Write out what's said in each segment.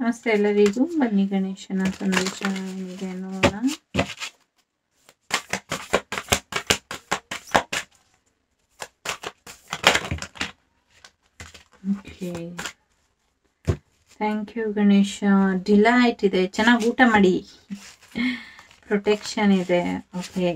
ನಮಸ್ತೆ ಎಲ್ಲರಿಗೂ ಬನ್ನಿ ಗಣೇಶನ ಸಂದೇಶ ಏನಿದೆ ನೋಡೋಣ okay thank you Ganesha delight ಇದೆ ಚೆನ್ನಾಗಿ ಊಟ ಮಾಡಿ ಪ್ರೊಟೆಕ್ಷನ್ ಇದೆ ಓಕೆ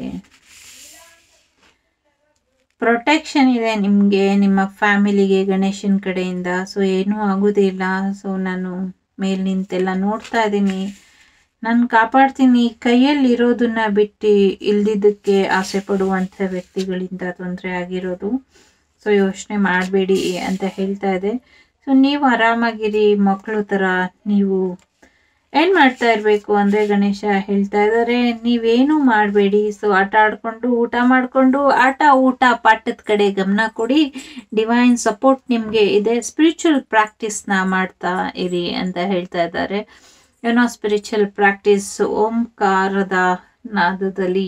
ಪ್ರೊಟೆಕ್ಷನ್ ಇದೆ ನಿಮಗೆ ನಿಮ್ಮ ಫ್ಯಾಮಿಲಿಗೆ ಗಣೇಶನ ಕಡೆಯಿಂದ ಸೊ ಏನೂ ಆಗೋದಿಲ್ಲ ಸೊ ನಾನು ಮೇಲ್ ನಿಂತೆಲ್ಲ ನೋಡ್ತಾ ಇದ್ದೀನಿ ನಾನು ಕಾಪಾಡ್ತೀನಿ ಕೈಯಲ್ಲಿ ಇರೋದನ್ನ ಬಿಟ್ಟು ಇಲ್ದಿದ್ದಕ್ಕೆ ಆಸೆ ಪಡುವಂಥ ವ್ಯಕ್ತಿಗಳಿಂದ ತೊಂದರೆ ಆಗಿರೋದು ಸೊ ಯೋಚನೆ ಮಾಡಬೇಡಿ ಅಂತ ಹೇಳ್ತಾ ಇದೆ ಸೊ ನೀವು ಆರಾಮಾಗಿರಿ ಮಕ್ಕಳು ಥರ ನೀವು ಏನು ಮಾಡ್ತಾ ಇರಬೇಕು ಅಂದರೆ ಗಣೇಶ ಹೇಳ್ತಾ ಇದ್ದಾರೆ ನೀವೇನು ಮಾಡಬೇಡಿ ಸೊ ಆಟ ಆಡ್ಕೊಂಡು ಊಟ ಮಾಡಿಕೊಂಡು ಆಟ ಊಟ ಪಾಠದ ಕಡೆ ಗಮನ ಕೊಡಿ ಡಿವೈನ್ ಸಪೋರ್ಟ್ ನಿಮಗೆ ಇದೆ ಸ್ಪಿರಿಚುವಲ್ ಪ್ರಾಕ್ಟೀಸ್ನ ಮಾಡ್ತಾ ಇರಿ ಅಂತ ಹೇಳ್ತಾ ಇದ್ದಾರೆ ಏನೋ ಸ್ಪಿರಿಚುವಲ್ ಪ್ರಾಕ್ಟೀಸ್ ಓಂಕಾರದ ನಾದದಲ್ಲಿ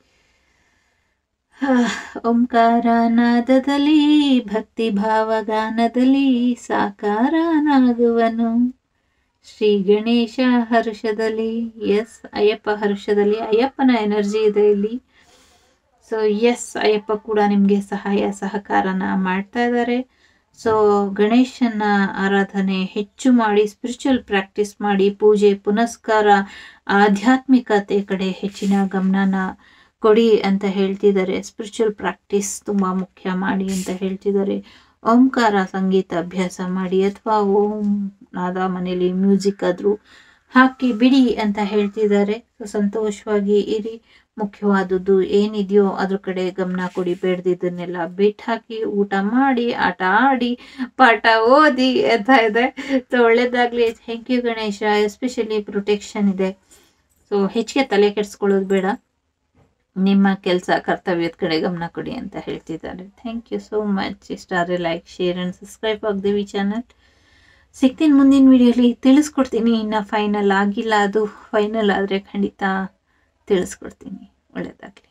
ಓಂಕಾರ ನಾದದಲ್ಲಿ ಭಕ್ತಿ ಭಾವಗಾನದಲ್ಲಿ ಸಾಕಾರನಾಗುವನು ಶ್ರೀ ಗಣೇಶ ಹರ್ಷದಲ್ಲಿ ಎಸ್ ಅಯ್ಯಪ್ಪ ಹರ್ಷದಲ್ಲಿ ಅಯ್ಯಪ್ಪನ ಎನರ್ಜಿ ಇದೆ ಇಲ್ಲಿ ಸೊ ಎಸ್ ಅಯ್ಯಪ್ಪ ಕೂಡ ನಿಮಗೆ ಸಹಾಯ ಸಹಕಾರನ ಮಾಡ್ತಾ ಇದ್ದಾರೆ ಸೊ ಗಣೇಶನ ಆರಾಧನೆ ಹೆಚ್ಚು ಮಾಡಿ ಸ್ಪಿರಿಚುವಲ್ ಪ್ರಾಕ್ಟೀಸ್ ಮಾಡಿ ಪೂಜೆ ಪುನಸ್ಕಾರ ಆಧ್ಯಾತ್ಮಿಕತೆ ಕಡೆ ಹೆಚ್ಚಿನ ಗಮನನ ಕೊಡಿ ಅಂತ ಹೇಳ್ತಿದ್ದಾರೆ ಸ್ಪಿರಿಚುವಲ್ ಪ್ರಾಕ್ಟೀಸ್ ತುಂಬ ಮುಖ್ಯ ಮಾಡಿ ಅಂತ ಹೇಳ್ತಿದ್ದಾರೆ ಓಂಕಾರ ಸಂಗೀತ ಅಭ್ಯಾಸ ಮಾಡಿ ಅಥವಾ ಓಂ ನಾದ ಮನೇಲಿ ಮ್ಯೂಸಿಕ್ ಆದರೂ ಹಾಕಿ ಬಿಡಿ ಅಂತ ಹೇಳ್ತಿದ್ದಾರೆ ಸೊ ಸಂತೋಷವಾಗಿ ಇರಿ ಮುಖ್ಯವಾದದ್ದು ಏನಿದೆಯೋ ಅದ್ರ ಕಡೆ ಗಮನ ಕೊಡಿ ಬೇಡ್ದಿದ್ದನ್ನೆಲ್ಲ ಬಿಟ್ಟು ಹಾಕಿ ಊಟ ಮಾಡಿ ಆಟ ಆಡಿ ಪಾಠ ಓದಿ ಅಂತ ಇದೆ ಸೊ ಒಳ್ಳೇದಾಗಲಿ thank you Ganesha especially protection ಇದೆ ಸೊ ಹೆಚ್ಚಿಗೆ ತಲೆ ಕೆಡಿಸ್ಕೊಳ್ಳೋದು ಬೇಡ ನಿಮ್ಮ ಕೆಲಸ ಕರ್ತವ್ಯದ ಕಡೆ ಗಮನ ಕೊಡಿ ಅಂತ ಹೇಳ್ತಿದ್ದಾರೆ ಥ್ಯಾಂಕ್ ಯು ಸೋ ಮಚ್ ಇಷ್ಟಾದ್ರೆ ಲೈಕ್ ಶೇರ್ ಆ್ಯಂಡ್ ಸಬ್ಸ್ಕ್ರೈಬ್ ಆಗ್ದೇವಿ ಚಾನಲ್ ಸಿಗ್ತೀನಿ ಮುಂದಿನ ವಿಡಿಯೋಲಿ ತಿಳಿಸ್ಕೊಡ್ತೀನಿ ಇನ್ನು ಫೈನಲ್ ಆಗಿಲ್ಲ ಅದು ಫೈನಲ್ ಆದರೆ ಖಂಡಿತ ತಿಳಿಸ್ಕೊಡ್ತೀನಿ ಒಳ್ಳೆಯದಾಗಲಿ